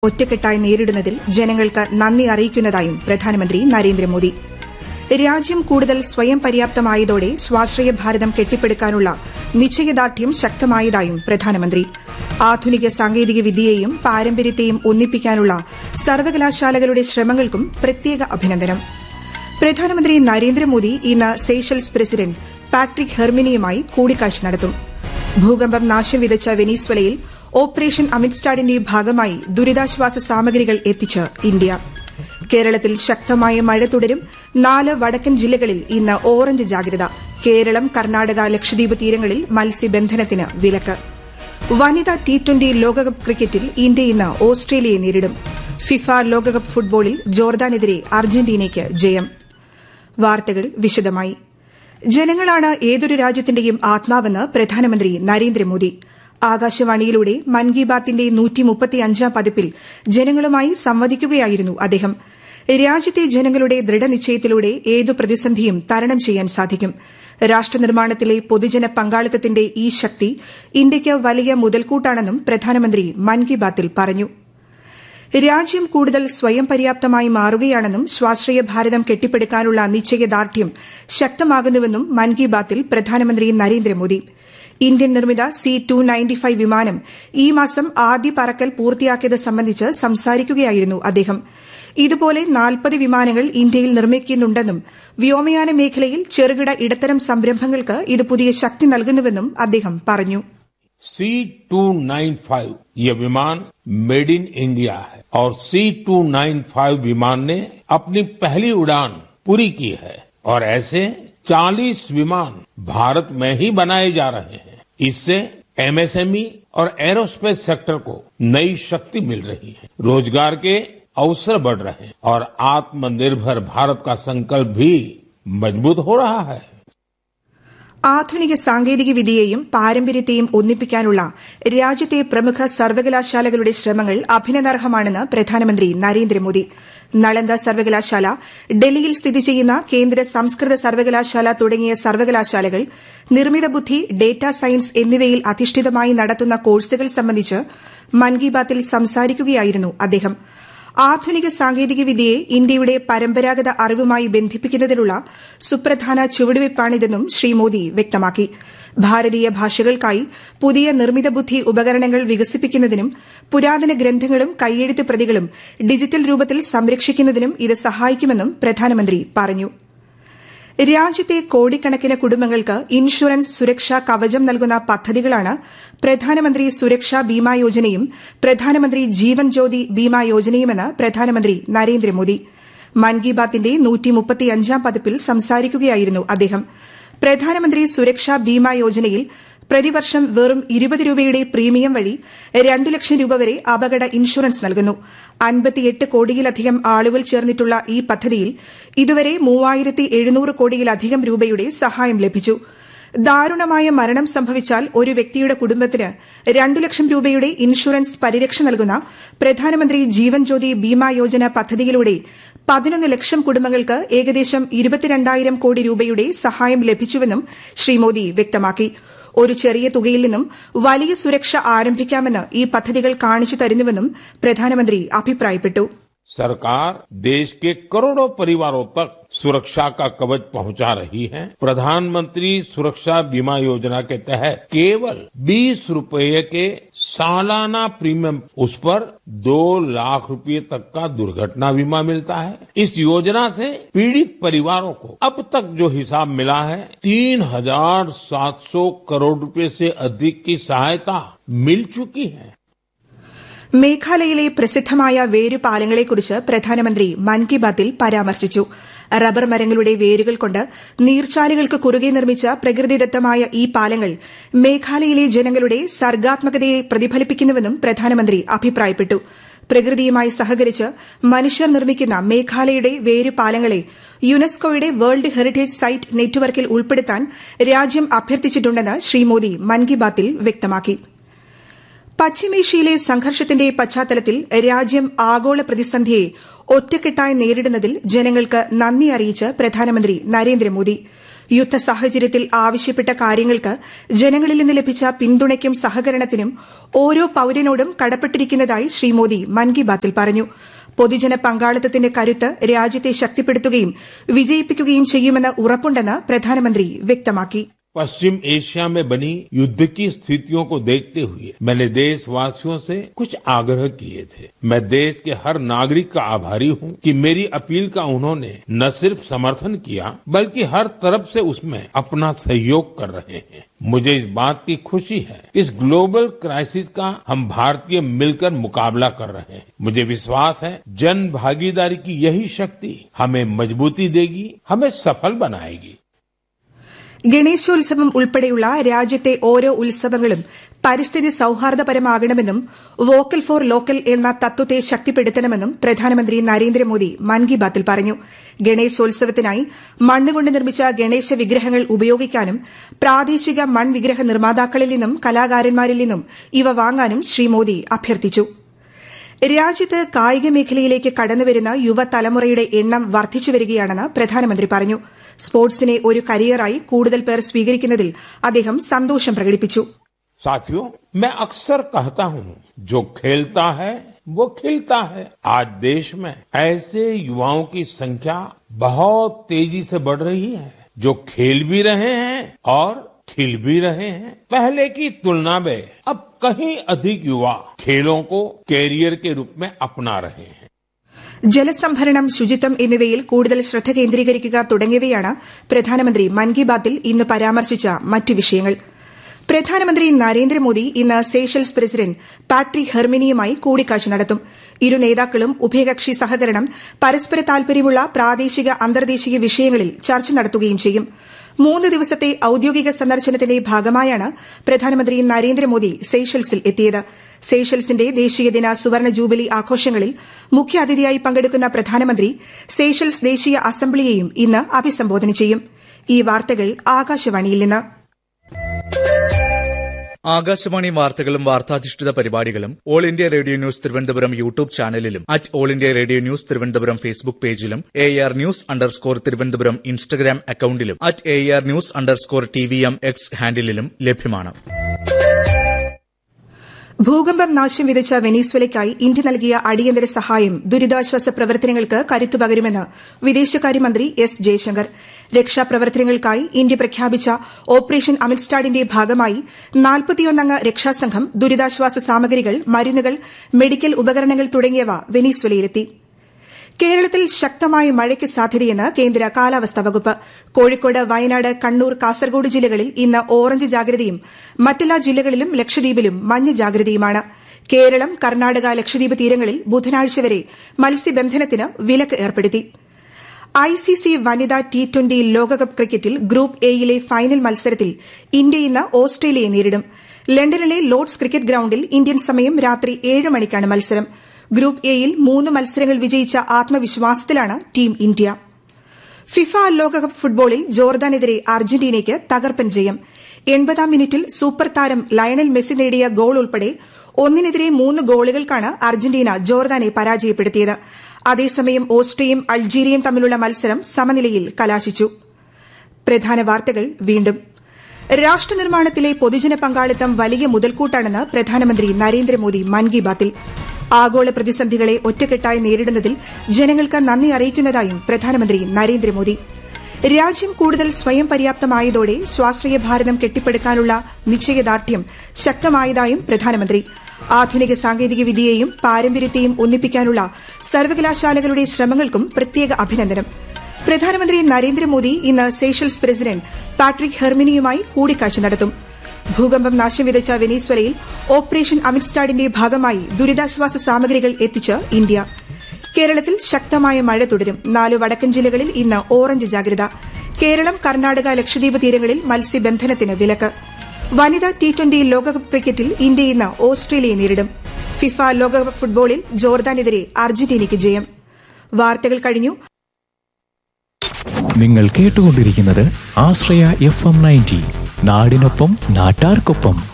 ഒറ്റക്കെട്ടായി നേരിടുന്നതിൽ ജനങ്ങൾക്ക് നന്ദി അറിയിക്കുന്നതായും പ്രധാനമന്ത്രി നരേന്ദ്രമോദി രാജ്യം കൂടുതൽ സ്വയം പര്യാപ്തമായതോടെ സ്വാശ്രയ ഭാരതം കെട്ടിപ്പടുക്കാനുള്ള നിശ്ചയദാർഢ്യം ശക്തമായതായും പ്രധാനമന്ത്രി ആധുനിക സാങ്കേതിക വിദ്യയെയും പാരമ്പര്യത്തെയും ഒന്നിപ്പിക്കാനുള്ള സർവകലാശാലകളുടെ ശ്രമങ്ങൾക്കും പ്രത്യേക അഭിനന്ദനം പ്രധാനമന്ത്രി നരേന്ദ്രമോദി ഇന്ന് സേഷൽസ് പ്രസിഡന്റ് പാട്രിക് ഹെർമിനിയുമായി കൂടിക്കാഴ്ച നടത്തും ഭൂകമ്പം നാശം വിതച്ച വെനീസ്വലയിൽ ഓപ്പറേഷൻ അമിത്സ്റ്റാഡിന്റെ ഭാഗമായി ദുരിതാശ്വാസ സാമഗ്രികൾ എത്തിച്ച് ഇന്ത്യ കേരളത്തിൽ ശക്തമായ മഴ തുടരും നാല് വടക്കൻ ജില്ലകളിൽ ഇന്ന് ഓറഞ്ച് ജാഗ്രത കേരളം കർണാടക ലക്ഷദ്വീപ് തീരങ്ങളിൽ മത്സ്യബന്ധനത്തിന് വിലക്ക് വനിതാ ടി ട്വന്റി ലോകകപ്പ് ക്രിക്കറ്റിൽ ഇന്ത്യ ഇന്ന് ഓസ്ട്രേലിയയെ നേരിടും ഫിഫ ലോകകപ്പ് ഫുട്ബോളിൽ ജോർദാനെതിരെ അർജന്റീനയ്ക്ക് ജയം വാർത്തകൾ വിശദമായി ജനങ്ങളാണ് ഏതൊരു രാജ്യത്തിന്റെയും ആത്മാവെന്ന് പ്രധാനമന്ത്രി നരേന്ദ്രമോദി ആകാശവാണിയിലൂടെ മൻ കി ബാത്തിന്റെ നൂറ്റിമുപ്പത്തിയഞ്ചാം പതിപ്പിൽ ജനങ്ങളുമായി സംവദിക്കുകയായിരുന്നു അദ്ദേഹം രാജ്യത്തെ ജനങ്ങളുടെ ദൃഢനിശ്ചയത്തിലൂടെ ഏതു പ്രതിസന്ധിയും തരണം ചെയ്യാൻ സാധിക്കും രാഷ്ട്രനിർമ്മാണത്തിലെ പൊതുജന പങ്കാളിത്തത്തിന്റെ ഈ ശക്തി ഇന്ത്യയ്ക്ക് വലിയ മുതൽക്കൂട്ടാണെന്നും പ്രധാനമന്ത്രി മൻ കി ബാത്തിൽ പറഞ്ഞു രാജ്യം കൂടുതൽ സ്വയം പര്യാപ്തമായി മാറുകയാണെന്നും സ്വാശ്രയ ഭാരതം കെട്ടിപ്പടുക്കാനുള്ള നിശ്ചയദാർഢ്യം ശക്തമാകുന്നുവെന്നും മൻ കി ബാത്തിൽ പ്രധാനമന്ത്രി നരേന്ദ്രമോദി ഇന്ത്യൻ നിർമ്മിത സി ടു നയൻറ്റി ഫൈവ് വിമാനം ഈ മാസം ആദ്യ പറക്കൽ പൂർത്തിയാക്കിയത് സംബന്ധിച്ച് സംസാരിക്കുകയായിരുന്നു അദ്ദേഹം ഇതുപോലെ നാൽപ്പത് വിമാനങ്ങൾ ഇന്ത്യയിൽ നിർമ്മിക്കുന്നുണ്ടെന്നും വ്യോമയാന മേഖലയിൽ ചെറുകിട ഇടത്തരം സംരംഭങ്ങൾക്ക് ഇത് പുതിയ ശക്തി നൽകുന്നുവെന്നും അദ്ദേഹം പറഞ്ഞു सी टू नाइन फाइव ये विमान मेड इन इंडिया है और सी टू नाइन फाइव विमान ने अपनी पहली उड़ान पूरी की है और ऐसे 40 विमान भारत में ही बनाए जा रहे हैं इससे एमएसएमई और एरोस्पेस सेक्टर को नई शक्ति मिल रही है रोजगार के अवसर बढ़ रहे हैं और आत्मनिर्भर भारत का संकल्प भी मजबूत हो रहा है ആധുനിക സാങ്കേതിക വിദ്യയെയും പാരമ്പര്യത്തെയും ഒന്നിപ്പിക്കാനുള്ള രാജ്യത്തെ പ്രമുഖ സർവകലാശാലകളുടെ ശ്രമങ്ങൾ അഭിനന്ദാർഹമാണെന്ന് പ്രധാനമന്ത്രി നരേന്ദ്രമോദി നളന്ദ സർവകലാശാല ഡൽഹിയിൽ സ്ഥിതി ചെയ്യുന്ന കേന്ദ്ര സംസ്കൃത സർവകലാശാല തുടങ്ങിയ സർവകലാശാലകൾ നിർമ്മിത ബുദ്ധി ഡേറ്റാ സയൻസ് എന്നിവയിൽ അധിഷ്ഠിതമായി നടത്തുന്ന കോഴ്സുകൾ സംബന്ധിച്ച് മൻ കി ബാത്തിൽ സംസാരിക്കുകയായിരുന്നു അദ്ദേഹം ആധുനിക സാങ്കേതിക വിദ്യയെ ഇന്ത്യയുടെ പരമ്പരാഗത അറിവുമായി ബന്ധിപ്പിക്കുന്നതിനുള്ള സുപ്രധാന ചുവടുവയ്പ്പാണിതെന്നും ശ്രീ മോദി വ്യക്തമാക്കി ഭാരതീയ ഭാഷകൾക്കായി പുതിയ നിർമ്മിത ബുദ്ധി ഉപകരണങ്ങൾ വികസിപ്പിക്കുന്നതിനും പുരാതന ഗ്രന്ഥങ്ങളും കൈയെഴുത്ത് പ്രതികളും ഡിജിറ്റൽ രൂപത്തിൽ സംരക്ഷിക്കുന്നതിനും ഇത് സഹായിക്കുമെന്നും പ്രധാനമന്ത്രി പറഞ്ഞു രാജ്യത്തെ കോടിക്കണക്കിന് കുടുംബങ്ങൾക്ക് ഇൻഷുറൻസ് സുരക്ഷാ കവചം നൽകുന്ന പദ്ധതികളാണ് പ്രധാനമന്ത്രി സുരക്ഷാ ബീമാ യോജനയും പ്രധാനമന്ത്രി ജീവൻ ജ്യോതി ബീമാ യോജനയുമെന്ന് പ്രധാനമന്ത്രി നരേന്ദ്രമോദി മൻ കി ബാത്തിന്റെ നൂറ്റിമുപ്പത്തിയഞ്ചാം പതിപ്പിൽ സംസാരിക്കുകയായിരുന്നു അദ്ദേഹം പ്രധാനമന്ത്രി സുരക്ഷാ ബീമാ യോജനയിൽ പ്രതിവർഷം വെറും ഇരുപത് രൂപയുടെ പ്രീമിയം വഴി രണ്ടു ലക്ഷം രൂപ വരെ അപകട ഇൻഷുറൻസ് നൽകുന്നു അൻപത്തിയെട്ട് കോടിയിലധികം ആളുകൾ ചേർന്നിട്ടുള്ള ഈ പദ്ധതിയിൽ ഇതുവരെ മൂവായിരത്തി എഴുന്നൂറ് കോടിയിലധികം രൂപയുടെ സഹായം ലഭിച്ചു ദാരുണമായ മരണം സംഭവിച്ചാൽ ഒരു വ്യക്തിയുടെ കുടുംബത്തിന് രണ്ടു ലക്ഷം രൂപയുടെ ഇൻഷുറൻസ് പരിരക്ഷ നൽകുന്ന പ്രധാനമന്ത്രി ജീവൻ ജ്യോതി ബീമാ യോജന പദ്ധതിയിലൂടെ പതിനൊന്ന് ലക്ഷം കുടുംബങ്ങൾക്ക് ഏകദേശം ഇരുപത്തിരണ്ടായിരം കോടി രൂപയുടെ സഹായം ലഭിച്ചുവെന്നും ശ്രീ മോദി വ്യക്തമാക്കി ഒരു ചെറിയ തുകയിൽ നിന്നും വലിയ സുരക്ഷ ആരംഭിക്കാമെന്ന് ഈ പദ്ധതികൾ കാണിച്ചു തരുന്നുവെന്നും പ്രധാനമന്ത്രി അഭിപ്രായപ്പെട്ടു सरकार देश के करोड़ों परिवारों तक सुरक्षा का कवच पहुंचा रही है प्रधानमंत्री सुरक्षा बीमा योजना के तहत केवल 20 रुपए के सालाना प्रीमियम उस पर दो लाख रुपए तक का दुर्घटना बीमा मिलता है इस योजना से पीड़ित परिवारों को अब तक जो हिसाब मिला है तीन हजार सात सौ करोड़ रुपए से अधिक की सहायता मिल चुकी है മേഘാലയയിലെ പ്രസിദ്ധമായ വേരുപാലങ്ങളെക്കുറിച്ച് പ്രധാനമന്ത്രി മൻ കി ബാത്തിൽ പരാമർശിച്ചു റബ്ബർ മരങ്ങളുടെ വേരുകൾ കൊണ്ട് നീർച്ചാലുകൾക്ക് കുറുകെ നിർമ്മിച്ച പ്രകൃതിദത്തമായ ഈ പാലങ്ങൾ മേഘാലയയിലെ ജനങ്ങളുടെ സർഗാത്മകതയെ പ്രതിഫലിപ്പിക്കുന്നുവെന്നും പ്രധാനമന്ത്രി അഭിപ്രായപ്പെട്ടു പ്രകൃതിയുമായി സഹകരിച്ച് മനുഷ്യർ നിർമ്മിക്കുന്ന മേഘാലയയുടെ വേരുപാലങ്ങളെ യുനെസ്കോയുടെ വേൾഡ് ഹെറിറ്റേജ് സൈറ്റ് നെറ്റ്വർക്കിൽ ഉൾപ്പെടുത്താൻ രാജ്യം അഭ്യർത്ഥിച്ചിട്ടുണ്ടെന്ന് ശ്രീ മോദി മൻ കി ബാത്തിൽ വ്യക്തമാക്കി പശ്ചിമേഷ്യയിലെ സംഘർഷത്തിന്റെ പശ്ചാത്തലത്തിൽ രാജ്യം ആഗോള പ്രതിസന്ധിയെ ഒറ്റക്കെട്ടായി നേരിടുന്നതിൽ ജനങ്ങൾക്ക് നന്ദി അറിയിച്ച് പ്രധാനമന്ത്രി നരേന്ദ്രമോദി യുദ്ധ സാഹചര്യത്തിൽ ആവശ്യപ്പെട്ട കാര്യങ്ങൾക്ക് ജനങ്ങളിൽ നിന്ന് ലഭിച്ച പിന്തുണയ്ക്കും സഹകരണത്തിനും ഓരോ പൌരനോടും കടപ്പെട്ടിരിക്കുന്നതായി ശ്രീ മോദി മൻ കി ബാത്തിൽ പറഞ്ഞു പൊതുജന പങ്കാളിത്തത്തിന്റെ കരുത്ത് രാജ്യത്തെ ശക്തിപ്പെടുത്തുകയും വിജയിപ്പിക്കുകയും ചെയ്യുമെന്ന് ഉറപ്പുണ്ടെന്ന് പ്രധാനമന്ത്രി വ്യക്തമാക്കി पश्चिम एशिया में बनी युद्ध की स्थितियों को देखते हुए मैंने देशवासियों से कुछ आग्रह किए थे मैं देश के हर नागरिक का आभारी हूं कि मेरी अपील का उन्होंने न सिर्फ समर्थन किया बल्कि हर तरफ से उसमें अपना सहयोग कर रहे हैं मुझे इस बात की खुशी है इस ग्लोबल क्राइसिस का हम भारतीय मिलकर मुकाबला कर रहे हैं मुझे विश्वास है जन भागीदारी की यही शक्ति हमें मजबूती देगी हमें सफल बनाएगी ഗണേശോത്സവം ഉൾപ്പെടെയുള്ള രാജ്യത്തെ ഓരോ ഉത്സവങ്ങളും പരിസ്ഥിതി സൌഹാർദ്ദപരമാകണമെന്നും വോക്കൽ ഫോർ ലോക്കൽ എന്ന തത്വത്തെ ശക്തിപ്പെടുത്തണമെന്നും പ്രധാനമന്ത്രി നരേന്ദ്രമോദി മൻ കി ബാത്തിൽ പറഞ്ഞു ഗണേശോത്സവത്തിനായി മണ്ണുകൊണ്ട് നിർമ്മിച്ച ഗണേശ വിഗ്രഹങ്ങൾ ഉപയോഗിക്കാനും പ്രാദേശിക മൺവിഗ്രഹ നിർമ്മാതാക്കളിൽ നിന്നും കലാകാരന്മാരിൽ നിന്നും ഇവ വാങ്ങാനും ശ്രീ മോദി അഭ്യർത്ഥിച്ചു രാജ്യത്ത് കായിക മേഖലയിലേക്ക് കടന്നുവരുന്ന യുവതലമുറയുടെ എണ്ണം വർദ്ധിച്ചുവരികയാണെന്ന് പ്രധാനമന്ത്രി പറഞ്ഞു സ്പോർട്സിനെ ഒരു കരിയറായി കൂടുതൽ പേർ സ്വീകരിക്കുന്നതിൽ അദ്ദേഹം സന്തോഷം പ്രകടിപ്പിച്ചു साथियों मैं अक्सर कहता हूं जो खेलता है वो खिलता है आज देश में ऐसे युवाओं की संख्या बहुत तेजी से बढ़ रही है जो खेल भी रहे हैं और खिल भी रहे हैं पहले की तुलना में अब कहीं अधिक युवा खेलों को कैरियर के रूप में अपना रहे हैं ജലസംഭരണം ശുചിത്വം എന്നിവയിൽ കൂടുതൽ ശ്രദ്ധ കേന്ദ്രീകരിക്കുക തുടങ്ങിയവയാണ് പ്രധാനമന്ത്രി മൻ കി ബാത്തിൽ ഇന്ന് പരാമർശിച്ച മറ്റ് വിഷയങ്ങൾ പ്രധാനമന്ത്രി നരേന്ദ്രമോദി ഇന്ന് സേഷൽസ് പ്രസിഡന്റ് പാട്രിക് ഹെർമിനിയുമായി കൂടിക്കാഴ്ച നടത്തും ഇരു നേതാക്കളും ഉഭയകക്ഷി സഹകരണം പരസ്പര താൽപര്യമുള്ള പ്രാദേശിക അന്തർദേശീയ വിഷയങ്ങളിൽ ചർച്ച നടത്തുകയും ചെയ്യും മൂന്ന് ദിവസത്തെ ഔദ്യോഗിക സന്ദർശനത്തിന്റെ ഭാഗമായാണ് പ്രധാനമന്ത്രി നരേന്ദ്രമോദി സെയ്ഷൽസിൽ എത്തിയത് സെയ്ഷൽസിന്റെ ദേശീയദിന സുവർണ ജൂബിലി ആഘോഷങ്ങളിൽ മുഖ്യാതിഥിയായി പങ്കെടുക്കുന്ന പ്രധാനമന്ത്രി സെയ്ഷൽസ് ദേശീയ അസംബ്ലിയെയും ഇന്ന് അഭിസംബോധന ചെയ്യും ഈ വാർത്തകൾ ആകാശവാണിയിൽ നിന്ന് ആകാശവാണി വാർത്തകളും വാർത്താധിഷ്ഠിത പരിപാടികളും all India radio news Thiruvananthapuram YouTube ചാനലിലും at all India radio news Thiruvananthapuram Facebook പേജിലും A R news underscore Thiruvananthapuram Instagram അക്കൌണ്ടിലും at A R news underscore T V M X ഹാൻഡിലും ലഭ്യമാണ് ഭൂകമ്പം നാശം വിതച്ച വെനീസ്വലയ്ക്കായി ഇന്ത്യ നൽകിയ അടിയന്തര സഹായം ദുരിതാശ്വാസ പ്രവർത്തനങ്ങൾക്ക് കരുത്തുപകരുമെന്ന് വിദേശകാര്യമന്ത്രി എസ് ജയശങ്കർ രക്ഷാപ്രവർത്തനങ്ങൾക്കായി ഇന്ത്യ പ്രഖ്യാപിച്ച ഓപ്പറേഷൻ അമിത്സ്റ്റാഡിന്റെ ഭാഗമായി നാൽപ്പത്തിയൊന്നംഗ രക്ഷാസംഘം ദുരിതാശ്വാസ സാമഗ്രികൾ മരുന്നുകൾ മെഡിക്കൽ ഉപകരണങ്ങൾ തുടങ്ങിയവ വെനീസ്വലയിലെത്തി കേരളത്തിൽ ശക്തമായ മഴയ്ക്ക് സാധ്യതയെന്ന് കേന്ദ്ര കാലാവസ്ഥാ വകുപ്പ് കോഴിക്കോട് വയനാട് കണ്ണൂർ കാസർഗോഡ് ജില്ലകളിൽ ഇന്ന് ഓറഞ്ച് ജാഗ്രതയും മറ്റെല്ലാ ജില്ലകളിലും ലക്ഷദ്വീപിലും മഞ്ഞ ജാഗ്രതയുമാണ് കേരളം കർണാടക ലക്ഷദ്വീപ് തീരങ്ങളിൽ ബുധനാഴ്ച വരെ മത്സ്യബന്ധനത്തിന് വിലക്ക് ഏർപ്പെടുത്തി ഐസിസി വനിതാ ടി ട്വന്റി ലോകകപ്പ് ക്രിക്കറ്റിൽ ഗ്രൂപ്പ് എയിലെ ഫൈനൽ മത്സരത്തിൽ ഇന്ത്യ ഇന്ന് ഓസ്ട്രേലിയയെ നേരിടും ലണ്ടനിലെ ലോർഡ്സ് ക്രിക്കറ്റ് ഗ്രൌണ്ടിൽ ഇന്ത്യൻ സമയം രാത്രി ഏഴ് മണിക്കാണ് മത്സരം ഗ്രൂപ്പ് എയിൽ മൂന്ന് മത്സരങ്ങൾ വിജയിച്ച ആത്മവിശ്വാസത്തിലാണ് ടീം ഇന്ത്യ ഫിഫ ലോകകപ്പ് ഫുട്ബോളിൽ ജോർദാനെതിരെ അർജന്റീനയ്ക്ക് തകർപ്പൻ ജയം എൺപതാം മിനിറ്റിൽ സൂപ്പർ താരം ലയണൽ മെസ്സി നേടിയ ഗോൾ ഉൾപ്പെടെ ഒന്നിനെതിരെ മൂന്ന് ഗോളുകൾക്കാണ് അർജന്റീന ജോർദാനെ പരാജയപ്പെടുത്തിയത് അതേസമയം ഓസ്ട്രിയയും അൾജീരിയയും തമ്മിലുള്ള മത്സരം സമനിലയിൽ കലാശിച്ചു പ്രധാന വാർത്തകൾ വീണ്ടും രാഷ്ട്രനിർമ്മാണത്തിലെ പൊതുജന പങ്കാളിത്തം വലിയ മുതൽക്കൂട്ടാണെന്ന് പ്രധാനമന്ത്രി നരേന്ദ്രമോദി മൻ കി ബാത്തിൽ ആഗോള പ്രതിസന്ധികളെ ഒറ്റക്കെട്ടായി നേരിടുന്നതിൽ ജനങ്ങൾക്ക് നന്ദി അറിയിക്കുന്നതായും പ്രധാനമന്ത്രി നരേന്ദ്രമോദി രാജ്യം കൂടുതൽ സ്വയം പര്യാപ്തമായതോടെ സ്വാശ്രയ ഭാരതം കെട്ടിപ്പടുക്കാനുള്ള നിശ്ചയദാർഢ്യം ശക്തമായതായും പ്രധാനമന്ത്രി ആധുനിക സാങ്കേതിക വിദ്യയെയും പാരമ്പര്യത്തെയും ഒന്നിപ്പിക്കാനുള്ള സർവകലാശാലകളുടെ ശ്രമങ്ങൾക്കും പ്രത്യേക അഭിനന്ദനം പ്രധാനമന്ത്രി നരേന്ദ്രമോദി ഇന്ന് സേഷൽസ് പ്രസിഡന്റ് പാട്രിക് ഹെർമിനിയുമായി കൂടിക്കാഴ്ച നടത്തും ഭൂകമ്പം നാശം വിതച്ച വെനീസ്വലയിൽ ഓപ്പറേഷൻ അമിത്സ്റ്റാഡിന്റെ ഭാഗമായി ദുരിതാശ്വാസ സാമഗ്രികൾ എത്തിച്ച് ഇന്ത്യ കേരളത്തിൽ ശക്തമായ മഴ തുടരും നാല് വടക്കൻ ജില്ലകളിൽ ഇന്ന് ഓറഞ്ച് ജാഗ്രത കേരളം കർണാടക ലക്ഷദ്വീപ് തീരങ്ങളിൽ മത്സ്യബന്ധനത്തിന് വിലക്ക് വനിതാ ടി ട്വന്റി ലോകകപ്പ് ക്രിക്കറ്റിൽ ഇന്ത്യ ഇന്ന് ഓസ്ട്രേലിയയെ നേരിടും ഫിഫ ലോകകപ്പ് ഫുട്ബോളിൽ ജോർദാനെതിരെ അർജന്റീനയ്ക്ക് ജയം വാർത്തകൾ കഴിഞ്ഞു നിങ്ങൾ കേട്ടുകൊണ്ടിരിക്കുന്നത് ആശ്രയ എഫ് എം നയൻറ്റി നാടിനൊപ്പം നാട്ടാർക്കൊപ്പം